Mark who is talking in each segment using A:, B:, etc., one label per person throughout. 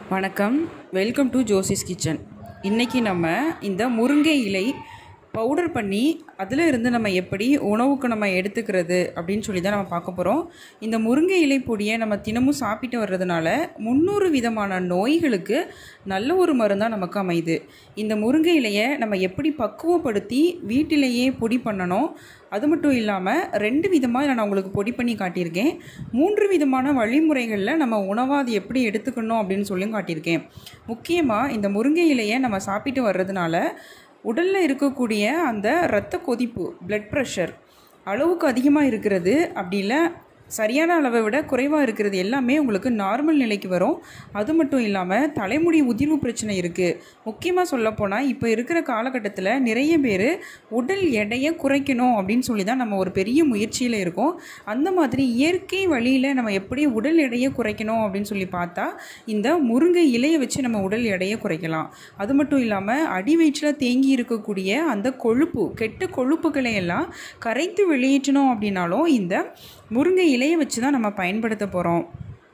A: வணக்கம் welcome to Josie's kitchen இன்றைக்கி நம்ம இந்த முருங்கை இலை பவுடர் பண்ணி அதில் இருந்து நம்ம எப்படி உணவுக்கு நம்ம எடுத்துக்கிறது அப்படின்னு சொல்லி தான் நம்ம பார்க்க போகிறோம் இந்த முருங்கை இலை பொடியை நம்ம தினமும் சாப்பிட்டு வர்றதுனால முந்நூறு விதமான நோய்களுக்கு நல்ல ஒரு மருந்தாக நமக்கு அமையுது இந்த முருங்கை இலையை நம்ம எப்படி பக்குவப்படுத்தி வீட்டிலேயே பொடி பண்ணணும் அது மட்டும் இல்லாமல் ரெண்டு விதமாக நான் உங்களுக்கு பொடி பண்ணி காட்டியிருக்கேன் மூன்று விதமான வழிமுறைகளில் நம்ம உணவாக அது எப்படி எடுத்துக்கணும் அப்படின்னு சொல்லியும் காட்டியிருக்கேன் முக்கியமாக இந்த முருங்கை இலையை நம்ம சாப்பிட்டு வர்றதுனால உடலில் இருக்கக்கூடிய அந்த இரத்த கொதிப்பு பிளட் ப்ரெஷர் அளவுக்கு அதிகமாக இருக்கிறது அப்படி இல்லை சரியான அளவை விட குறைவாக இருக்கிறது எல்லாமே உங்களுக்கு நார்மல் நிலைக்கு வரும் அது மட்டும் இல்லாமல் தலைமுடி உதிர்வு பிரச்சனை இருக்குது முக்கியமாக சொல்லப்போனால் இப்போ இருக்கிற காலகட்டத்தில் நிறைய பேர் உடல் எடையை குறைக்கணும் அப்படின்னு சொல்லி தான் நம்ம ஒரு பெரிய முயற்சியில் இருக்கோம் அந்த மாதிரி இயற்கை வழியில் நம்ம எப்படி உடல் எடையை குறைக்கணும் அப்படின்னு சொல்லி பார்த்தா இந்த முருங்கை இலையை வச்சு நம்ம உடல் எடையை குறைக்கலாம் அது மட்டும் இல்லாமல் அடி வயிற்றில் தேங்கி இருக்கக்கூடிய அந்த கொழுப்பு கெட்ட கொழுப்புகளை எல்லாம் கரைத்து வெளியேற்றணும் அப்படின்னாலும் இந்த முருங்கை இலையை வச்சு தான் நம்ம பயன்படுத்த போகிறோம்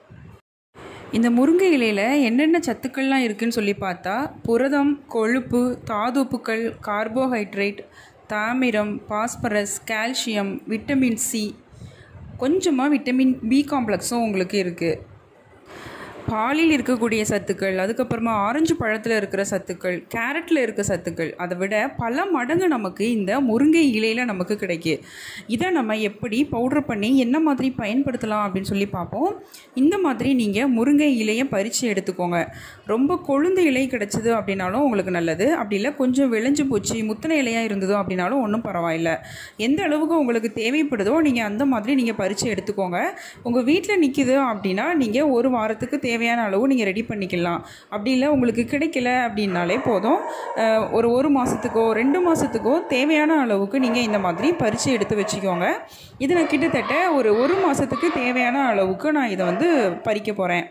A: இந்த முருங்கை இலையில் என்னென்ன சத்துக்கள்லாம் இருக்குன்னு சொல்லி பார்த்தா புரதம் கொழுப்பு தாதுப்புக்கள் கார்போஹைட்ரேட் தாமிரம் பாஸ்பரஸ் கால்சியம் விட்டமின் சி கொஞ்சமாக விட்டமின் பி காம்ப்ளெக்ஸும் உங்களுக்கு இருக்குது பாலில் இருக்கக்கூடிய சத்துக்கள் அதுக்கப்புறமா ஆரஞ்சு பழத்தில் இருக்கிற சத்துக்கள் கேரட்டில் இருக்க சத்துக்கள் அதை விட பல மடங்கு நமக்கு இந்த முருங்கை இலையில் நமக்கு கிடைக்கு இதை நம்ம எப்படி பவுடர் பண்ணி என்ன மாதிரி பயன்படுத்தலாம் அப்படின்னு சொல்லி பார்ப்போம் இந்த மாதிரி நீங்கள் முருங்கை இலையை பறித்து எடுத்துக்கோங்க ரொம்ப கொழுந்து இலை கிடச்சிது அப்படின்னாலும் உங்களுக்கு நல்லது அப்படி இல்லை கொஞ்சம் விளைஞ்சு போச்சு முத்தனை இலையாக இருந்ததோ அப்படின்னாலும் ஒன்றும் பரவாயில்ல எந்த அளவுக்கு உங்களுக்கு தேவைப்படுதோ நீங்கள் அந்த மாதிரி நீங்கள் பறித்து எடுத்துக்கோங்க உங்கள் வீட்டில் நிற்கிது அப்படின்னா நீங்கள் ஒரு வாரத்துக்கு தேவையான அளவு நீங்கள் ரெடி பண்ணிக்கலாம் அப்படி இல்லை உங்களுக்கு கிடைக்கல அப்படின்னாலே போதும் அஹ், ஒரு ஒரு மாதத்துக்கோ ரெண்டு மாதத்துக்கோ தேவையான அளவுக்கு நீங்கள் இந்த மாதிரி பறித்து எடுத்து வச்சுக்கோங்க இது நான் கிட்டத்தட்ட ஒரு ஒரு மாதத்துக்கு தேவையான அளவுக்கு நான் இதை வந்து பறிக்க போகிறேன்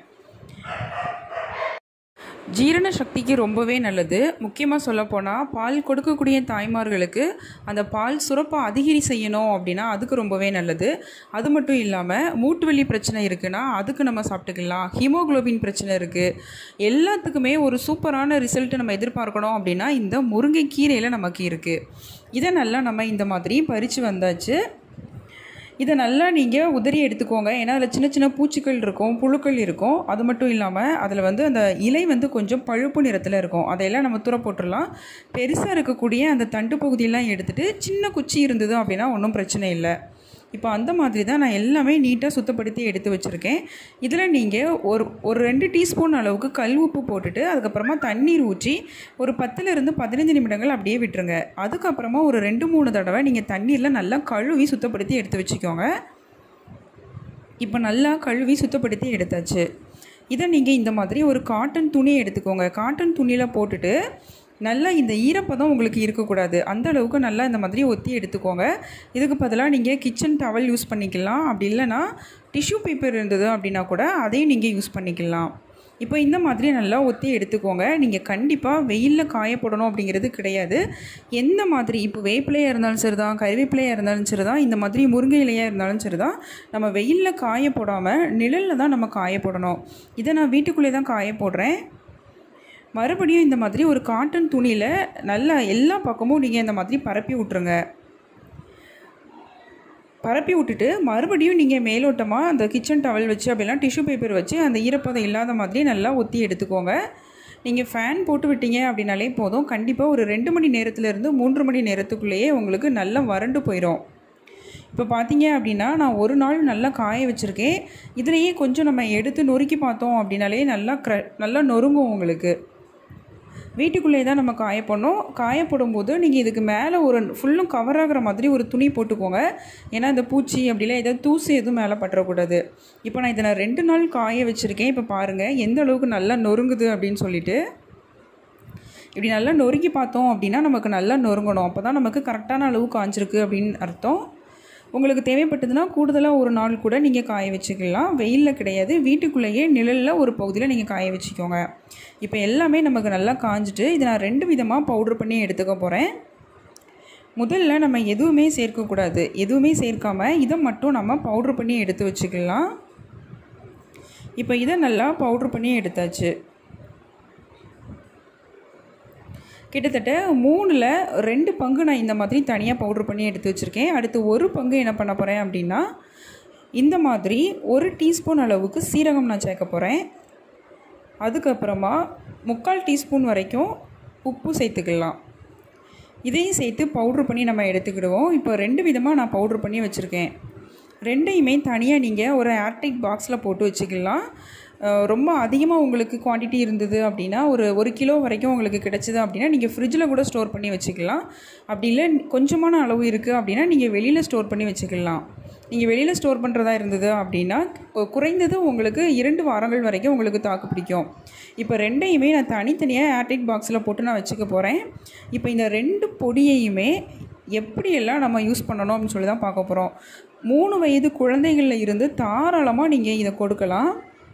A: ஜீரண சக்திக்கு ரொம்பவே நல்லது முக்கியமாக சொல்லப்போனால் பால் கொடுக்கக்கூடிய தாய்மார்களுக்கு அந்த பால் சுரப்பை அதிகரி செய்யணும் அப்படின்னா அதுக்கு ரொம்பவே நல்லது அது மட்டும் இல்லாமல் மூட்டு வலி பிரச்சனை இருக்குன்னா அதுக்கு நம்ம சாப்பிட்டுக்கலாம் ஹீமோகுளோபின் பிரச்சனை இருக்குது எல்லாத்துக்குமே ஒரு சூப்பரான ரிசல்ட் நம்ம எதிர்பார்க்கணும் அப்படின்னா இந்த முருங்கை கீரையில் நமக்கு இருக்குது இதை நல்லா நம்ம இந்த மாதிரி பறித்து வந்தாச்சு இதை நல்லா நீங்கள் உதறி எடுத்துக்கோங்க ஏன்னா அதில் சின்ன சின்ன பூச்சிகள் இருக்கும் புழுக்கள் இருக்கும் அது மட்டும் இல்லாமல் அதில் வந்து அந்த இலை வந்து கொஞ்சம் பழுப்பு நிறத்தில் இருக்கும் அதையெல்லாம் நம்ம தூர போட்டுடலாம் பெருசாக இருக்கக்கூடிய அந்த தண்டு பகுதியெல்லாம் எடுத்துகிட்டு சின்ன குச்சி இருந்தது அப்படின்னா ஒன்றும் பிரச்சனை இல்லை இப்போ அந்த மாதிரி தான் நான் எல்லாமே நீட்டாக சுத்தப்படுத்தி எடுத்து வச்சுருக்கேன் இதில் நீங்கள் ஒரு ஒரு ரெண்டு டீஸ்பூன் அளவுக்கு கல் உப்பு போட்டுட்டு அதுக்கப்புறமா தண்ணீர் ஊற்றி ஒரு பத்துலேருந்து பதினஞ்சு நிமிடங்கள் அப்படியே விட்டுருங்க அதுக்கப்புறமா ஒரு ரெண்டு மூணு தடவை நீங்கள் தண்ணீரில் நல்லா கழுவி சுத்தப்படுத்தி எடுத்து வச்சுக்கோங்க இப்போ நல்லா கழுவி சுத்தப்படுத்தி எடுத்தாச்சு இதை நீங்கள் இந்த மாதிரி ஒரு காட்டன் துணியை எடுத்துக்கோங்க காட்டன் துணியில் போட்டுட்டு நல்லா இந்த ஈரப்பதம் உங்களுக்கு இருக்கக்கூடாது அந்த அளவுக்கு நல்லா இந்த மாதிரி ஒத்தி எடுத்துக்கோங்க இதுக்கு பதிலாக நீங்கள் கிச்சன் டவல் யூஸ் பண்ணிக்கலாம் அப்படி இல்லைன்னா டிஷ்யூ பேப்பர் இருந்தது அப்படின்னா கூட அதையும் நீங்கள் யூஸ் பண்ணிக்கலாம் இப்போ இந்த மாதிரி நல்லா ஒத்தி எடுத்துக்கோங்க நீங்கள் கண்டிப்பாக வெயிலில் காய போடணும் அப்படிங்கிறது கிடையாது எந்த மாதிரி இப்போ வேப்பிலையாக இருந்தாலும் சரி தான் கருவேப்பிலையாக இருந்தாலும் சரி தான் இந்த மாதிரி முருங்கை இலையாக இருந்தாலும் சரி தான் நம்ம வெயிலில் காய போடாமல் நிழலில் தான் நம்ம காய போடணும் இதை நான் வீட்டுக்குள்ளே தான் காய போடுறேன் மறுபடியும் இந்த மாதிரி ஒரு காட்டன் துணியில் நல்லா எல்லா பக்கமும் நீங்கள் இந்த மாதிரி பரப்பி விட்ருங்க பரப்பி விட்டுட்டு மறுபடியும் நீங்கள் மேலோட்டமாக அந்த கிச்சன் டவல் வச்சு அப்படிலாம் டிஷ்யூ பேப்பர் வச்சு அந்த ஈரப்பதம் இல்லாத மாதிரி நல்லா ஒத்தி எடுத்துக்கோங்க நீங்கள் ஃபேன் போட்டு விட்டீங்க அப்படின்னாலே போதும் கண்டிப்பாக ஒரு ரெண்டு மணி நேரத்துலேருந்து மூன்று மணி நேரத்துக்குள்ளேயே உங்களுக்கு நல்லா வறண்டு போயிடும் இப்போ பார்த்தீங்க அப்படின்னா நான் ஒரு நாள் நல்லா காய வச்சுருக்கேன் இதுலேயே கொஞ்சம் நம்ம எடுத்து நொறுக்கி பார்த்தோம் அப்படின்னாலே நல்லா க்ர நல்லா நொறுங்கும் உங்களுக்கு வீட்டுக்குள்ளே தான் நம்ம காய போடணும் காய போடும்போது நீங்கள் இதுக்கு மேலே ஒரு ஃபுல்லும் கவர் ஆகிற மாதிரி ஒரு துணி போட்டுக்கோங்க ஏன்னா இந்த பூச்சி அப்படிலாம் ஏதாவது தூசி எதுவும் மேலே பற்றக்கூடாது இப்போ நான் இதை நான் ரெண்டு நாள் காய வச்சுருக்கேன் இப்போ பாருங்கள் எந்த அளவுக்கு நல்லா நொறுங்குது அப்படின்னு சொல்லிட்டு இப்படி நல்லா நொறுக்கி பார்த்தோம் அப்படின்னா நமக்கு நல்லா நொறுங்கணும் அப்போ தான் நமக்கு கரெக்டான அளவு காஞ்சிருக்கு அப்படின்னு அர்த்தம் உங்களுக்கு தேவைப்பட்டதுன்னா கூடுதலாக ஒரு நாள் கூட நீங்கள் காய வச்சுக்கலாம் வெயிலில் கிடையாது வீட்டுக்குள்ளேயே நிழலில் ஒரு பகுதியில் நீங்கள் காய வச்சுக்கோங்க இப்போ எல்லாமே நமக்கு நல்லா காஞ்சிட்டு இதை நான் ரெண்டு விதமாக பவுடர் பண்ணி எடுத்துக்க போகிறேன் முதல்ல நம்ம எதுவுமே சேர்க்கக்கூடாது எதுவுமே சேர்க்காம இதை மட்டும் நம்ம பவுட்ரு பண்ணி எடுத்து வச்சுக்கலாம் இப்போ இதை நல்லா பவுட்ரு பண்ணி எடுத்தாச்சு கிட்டத்தட்ட மூணில் ரெண்டு பங்கு நான் இந்த மாதிரி தனியாக பவுட்ரு பண்ணி எடுத்து வச்சுருக்கேன் அடுத்து ஒரு பங்கு என்ன பண்ண போகிறேன் அப்படின்னா இந்த மாதிரி ஒரு டீஸ்பூன் அளவுக்கு சீரகம் நான் சேர்க்க போகிறேன் அதுக்கப்புறமா முக்கால் டீஸ்பூன் வரைக்கும் உப்பு சேர்த்துக்கலாம் இதையும் சேர்த்து பவுட்ரு பண்ணி நம்ம எடுத்துக்கிடுவோம் இப்போ ரெண்டு விதமாக நான் பவுட்ரு பண்ணி வச்சுருக்கேன் ரெண்டையுமே தனியாக நீங்கள் ஒரு ஏர்டைட் பாக்ஸில் போட்டு வச்சுக்கலாம் அஹ் ரொம்ப அதிகமாக உங்களுக்கு குவான்டிட்டி இருந்தது அப்படின்னா ஒரு ஒரு கிலோ வரைக்கும் உங்களுக்கு கிடச்சிது அப்படின்னா நீங்கள் ஃப்ரிட்ஜில் கூட ஸ்டோர் பண்ணி வச்சுக்கலாம் அப்படி இல்லை கொஞ்சமான அளவு இருக்குது அப்படின்னா நீங்கள் வெளியில் ஸ்டோர் பண்ணி வச்சுக்கலாம் நீங்கள் வெளியில் ஸ்டோர் பண்ணுறதா இருந்தது அப்படின்னா கு- குறைந்தது உங்களுக்கு இரண்டு வாரங்கள் வரைக்கும் உங்களுக்கு தாக்கு பிடிக்கும் இப்போ ரெண்டையுமே நான் தனித்தனியாக ஏர்டைட் பாக்ஸில் போட்டு நான் வச்சுக்க போகிறேன் இப்போ இந்த ரெண்டு பொடியையுமே எப்படியெல்லாம் நம்ம யூஸ் பண்ணணும் அப்படின்னு சொல்லி தான் பார்க்க போகிறோம் மூணு வயது குழந்தைகளில் இருந்து தாராளமாக நீங்கள் இதை கொடுக்கலாம்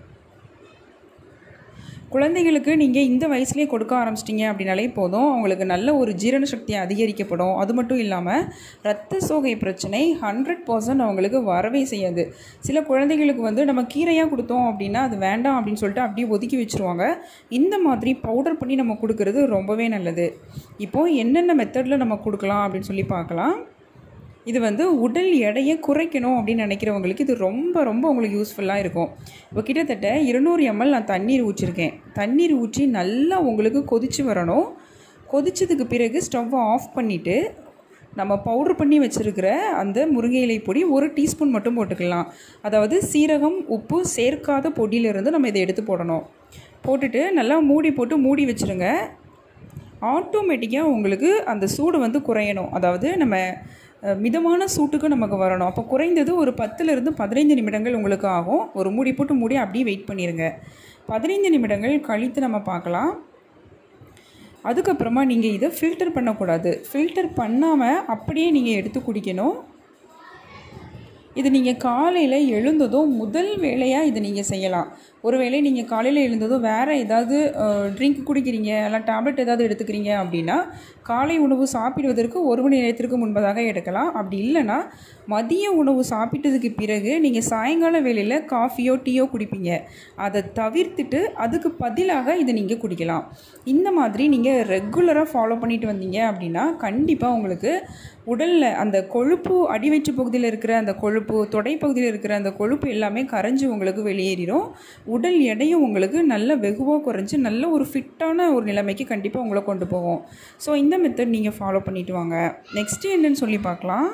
A: குழந்தைகளுக்கு நீங்கள் இந்த வயசுலேயே கொடுக்க ஆரம்பிச்சிட்டிங்க அப்படின்னாலே போதும் அவங்களுக்கு நல்ல ஒரு ஜீரண சக்தி அதிகரிக்கப்படும் அது மட்டும் இல்லாமல் இரத்த சோகை பிரச்சனை ஹண்ட்ரட் பர்சன்ட் அவங்களுக்கு வரவே செய்யாது சில குழந்தைகளுக்கு வந்து நம்ம கீரையாக கொடுத்தோம் அப்படின்னா அது வேண்டாம் அப்படின்னு சொல்லிட்டு அப்படியே ஒதுக்கி வச்சுருவாங்க இந்த மாதிரி பவுடர் பண்ணி நம்ம கொடுக்கறது ரொம்பவே நல்லது இப்போது என்னென்ன மெத்தடில் நம்ம கொடுக்கலாம் அப்படின்னு சொல்லி பார்க்கலாம் இது வந்து உடல் எடையை குறைக்கணும் அப்படின்னு நினைக்கிறவங்களுக்கு இது ரொம்ப ரொம்ப உங்களுக்கு யூஸ்ஃபுல்லாக இருக்கும் இப்போ கிட்டத்தட்ட இருநூறு எம்எல் நான் தண்ணீர் ஊற்றிருக்கேன் தண்ணீர் ஊற்றி நல்லா உங்களுக்கு கொதிச்சு வரணும் கொதிச்சதுக்கு பிறகு ஸ்டவ்வை ஆஃப் பண்ணிவிட்டு நம்ம பவுட்ரு பண்ணி வச்சுருக்கிற அந்த முருங்கை இலை பொடி ஒரு டீஸ்பூன் மட்டும் போட்டுக்கலாம் அதாவது சீரகம் உப்பு சேர்க்காத பொடியிலிருந்து நம்ம இதை எடுத்து போடணும் போட்டுட்டு நல்லா மூடி போட்டு மூடி வச்சுருங்க ஆட்டோமேட்டிக்காக உங்களுக்கு அந்த சூடு வந்து குறையணும் அதாவது நம்ம அஹ், மிதமான சூட்டுக்கு நமக்கு வரணும் அப்போ குறைந்தது ஒரு பத்துலேருந்து பதினைந்து நிமிடங்கள் உங்களுக்கு ஆகும் ஒரு மூடி போட்டு மூடி அப்படியே வெயிட் பண்ணிடுங்க பதினைந்து நிமிடங்கள் கழித்து நம்ம பார்க்கலாம் அதுக்கப்புறமா நீங்கள் இதை ஃபில்டர் பண்ணக்கூடாது ஃபில்டர் பண்ணாமல் அப்படியே நீங்கள் எடுத்து குடிக்கணும் இது நீங்கள் காலையில் எழுந்ததும் முதல் வேலையாக இதை நீங்கள் செய்யலாம் ஒருவேளை நீங்கள் காலையில் எழுந்ததும் வேறு ஏதாவது ட்ரிங்க் குடிக்கிறீங்க இல்லை டேப்லெட் ஏதாவது எடுத்துக்கிறீங்க அப்படின்னா காலை உணவு சாப்பிடுவதற்கு ஒரு மணி நேரத்திற்கு முன்பதாக எடுக்கலாம் அப்படி இல்லைன்னா மதிய உணவு சாப்பிட்டதுக்கு பிறகு நீங்கள் சாயங்கால வேளையில் காஃபியோ டீயோ குடிப்பீங்க அதை தவிர்த்துட்டு அதுக்கு பதிலாக இதை நீங்கள் குடிக்கலாம் இந்த மாதிரி நீங்கள் ரெகுலராக ஃபாலோ பண்ணிட்டு வந்தீங்க அப்படின்னா கண்டிப்பாக உங்களுக்கு உடலில் அந்த கொழுப்பு அடிவயிற்று பகுதியில் இருக்கிற அந்த கொழுப்பு தொடைப்பகுதியில் இருக்கிற அந்த கொழுப்பு எல்லாமே கரைஞ்சி உங்களுக்கு வெளியேறிடும் உடல் எடையும் உங்களுக்கு நல்ல வெகுவாக குறைஞ்சி நல்ல ஒரு ஃபிட்டான ஒரு நிலைமைக்கு கண்டிப்பாக உங்களை கொண்டு போகும் ஸோ இந்த மெத்தட் நீங்கள் ஃபாலோ பண்ணிட்டு வாங்க நெக்ஸ்ட்டு என்னன்னு சொல்லி பார்க்கலாம்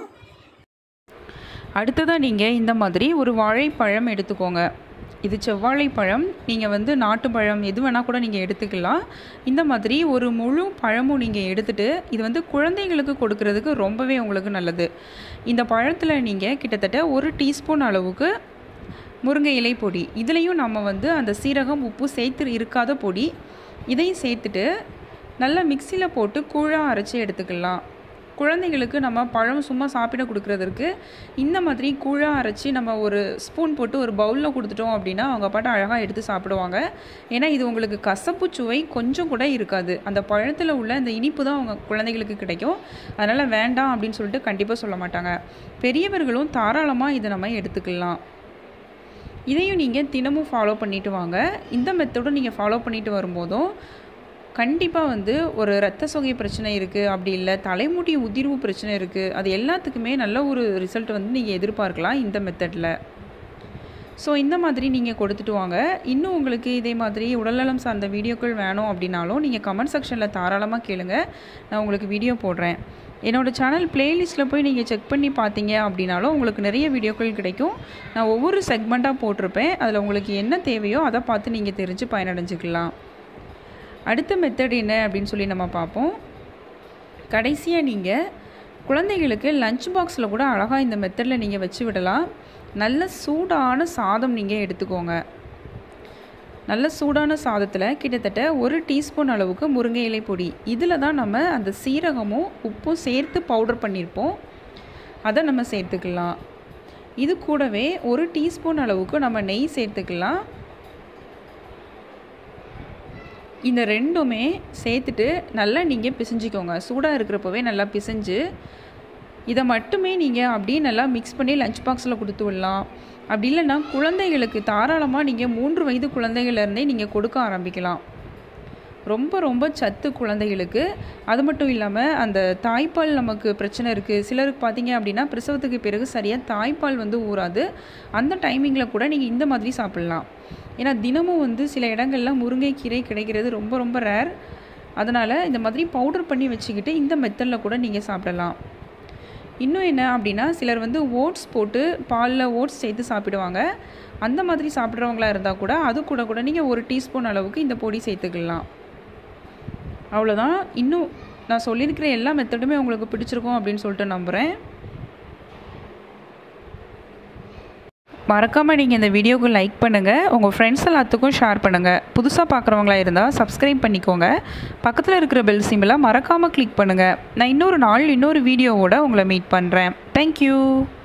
A: அடுத்ததாக நீங்கள் இந்த மாதிரி ஒரு வாழைப்பழம் எடுத்துக்கோங்க இது செவ்வாழைப்பழம் நீங்கள் வந்து நாட்டுப்பழம் எது வேணால் கூட நீங்கள் எடுத்துக்கலாம் இந்த மாதிரி ஒரு முழு பழமும் நீங்கள் எடுத்துகிட்டு இது வந்து குழந்தைங்களுக்கு கொடுக்கறதுக்கு ரொம்பவே உங்களுக்கு நல்லது இந்த பழத்தில் நீங்கள் கிட்டத்தட்ட ஒரு டீஸ்பூன் அளவுக்கு முருங்கை இலை பொடி இதுலேயும் நம்ம வந்து அந்த சீரகம் உப்பு சேர்த்து இருக்காத பொடி இதையும் சேர்த்துட்டு நல்லா மிக்சியில் போட்டு கூழாக அரைச்சி எடுத்துக்கலாம் குழந்தைங்களுக்கு நம்ம பழம் சும்மா சாப்பிட கொடுக்குறதற்கு இந்த மாதிரி கூழாக அரைச்சி நம்ம ஒரு ஸ்பூன் போட்டு ஒரு பவுலில் கொடுத்துட்டோம் அப்படின்னா அவங்க பாட்டு அழகாக எடுத்து சாப்பிடுவாங்க ஏன்னா இது உங்களுக்கு கசப்பு சுவை கொஞ்சம் கூட இருக்காது அந்த பழத்தில் உள்ள அந்த இனிப்பு தான் அவங்க குழந்தைகளுக்கு கிடைக்கும் அதனால் வேண்டாம் அப்படின்னு சொல்லிட்டு கண்டிப்பாக சொல்ல மாட்டாங்க பெரியவர்களும் தாராளமாக இதை நம்ம எடுத்துக்கலாம் இதையும் நீங்கள் தினமும் ஃபாலோ பண்ணிட்டு வாங்க இந்த மெத்தடும் நீங்கள் ஃபாலோ பண்ணிட்டு வரும்போதும் கண்டிப்பாக வந்து ஒரு ரத்த சோகை பிரச்சனை இருக்குது அப்படி இல்லை தலைமுடி உதிர்வு பிரச்சனை இருக்குது அது எல்லாத்துக்குமே நல்ல ஒரு ரிசல்ட் வந்து நீங்கள் எதிர்பார்க்கலாம் இந்த மெத்தடில் ஸோ இந்த மாதிரி நீங்கள் கொடுத்துட்டு வாங்க இன்னும் உங்களுக்கு இதே மாதிரி உடல்நலம் சார்ந்த வீடியோக்கள் வேணும் அப்படின்னாலும் நீங்கள் கமெண்ட் செக்ஷனில் தாராளமாக கேளுங்க நான் உங்களுக்கு வீடியோ போடுறேன் என்னோடய சேனல் பிளேலிஸ்ட்டில் போய் நீங்கள் செக் பண்ணி பார்த்தீங்க அப்படின்னாலும் உங்களுக்கு நிறைய வீடியோக்கள் கிடைக்கும் நான் ஒவ்வொரு செக்மெண்ட்டாக போட்டிருப்பேன் அதில் உங்களுக்கு என்ன தேவையோ அதை பார்த்து நீங்கள் தெரிஞ்சு பயனடைஞ்சுக்கலாம் அடுத்த மெத்தட் என்ன அப்படின்னு சொல்லி நம்ம பார்ப்போம் கடைசியாக நீங்கள் குழந்தைகளுக்கு லஞ்ச் பாக்ஸில் கூட அழகாக இந்த மெத்தடில் நீங்கள் வச்சு விடலாம் நல்ல சூடான சாதம் நீங்கள் எடுத்துக்கோங்க நல்ல சூடான சாதத்தில் கிட்டத்தட்ட ஒரு டீஸ்பூன் அளவுக்கு முருங்கை இலை பொடி இதில் தான் நம்ம அந்த சீரகமும் உப்பும் சேர்த்து பவுடர் பண்ணியிருப்போம் அதை நம்ம சேர்த்துக்கலாம் இது கூடவே ஒரு டீஸ்பூன் அளவுக்கு நம்ம நெய் சேர்த்துக்கலாம் இந்த ரெண்டுமே சேர்த்துட்டு நல்லா நீங்கள் பிசைஞ்சிக்கோங்க சூடாக இருக்கிறப்பவே நல்லா பிசைஞ்சு இதை மட்டுமே நீங்கள் அப்படியே நல்லா மிக்ஸ் பண்ணி லஞ்ச் பாக்ஸில் கொடுத்து விடலாம் அப்படி இல்லைன்னா குழந்தைகளுக்கு தாராளமாக நீங்கள் மூன்று வயது குழந்தைகள்லேருந்தே நீங்கள் கொடுக்க ஆரம்பிக்கலாம் ரொம்ப ரொம்ப சத்து குழந்தைகளுக்கு அது மட்டும் இல்லாமல் அந்த தாய்ப்பால் நமக்கு பிரச்சனை இருக்குது சிலருக்கு பார்த்தீங்க அப்படின்னா பிரசவத்துக்கு பிறகு சரியாக தாய்ப்பால் வந்து ஊறாது அந்த டைமிங்கில் கூட நீங்கள் இந்த மாதிரி சாப்பிட்லாம் ஏன்னா தினமும் வந்து சில இடங்கள்ல முருங்கைக்கீரை கிடைக்கிறது ரொம்ப ரொம்ப ரேர் அதனால் இந்த மாதிரி பவுடர் பண்ணி வச்சுக்கிட்டு இந்த மெத்தடில் கூட நீங்கள் சாப்பிடலாம் இன்னும் என்ன அப்படின்னா சிலர் வந்து ஓட்ஸ் போட்டு பாலில் ஓட்ஸ் சேர்த்து சாப்பிடுவாங்க அந்த மாதிரி சாப்பிட்றவங்களா இருந்தால் கூட அது கூட கூட நீங்கள் ஒரு டீஸ்பூன் அளவுக்கு இந்த பொடி சேர்த்துக்கலாம் அவ்வளோதான் இன்னும் நான் சொல்லியிருக்கிற எல்லா மெத்தடுமே உங்களுக்கு பிடிச்சிருக்கும் அப்படின்னு சொல்லிட்டு நம்புகிறேன் மறக்காமல் நீங்கள் இந்த வீடியோவுக்கு லைக் பண்ணுங்கள் உங்கள் ஃப்ரெண்ட்ஸ் எல்லாத்துக்கும் ஷேர் பண்ணுங்கள் புதுசாக பார்க்குறவங்களா இருந்தால் சப்ஸ்கிரைப் பண்ணிக்கோங்க பக்கத்தில் இருக்கிற பெல் சிம்பிளாக மறக்காமல் கிளிக் பண்ணுங்கள் நான் இன்னொரு நாள் இன்னொரு வீடியோவோட உங்களை மீட் பண்ணுறேன் தேங்க்யூ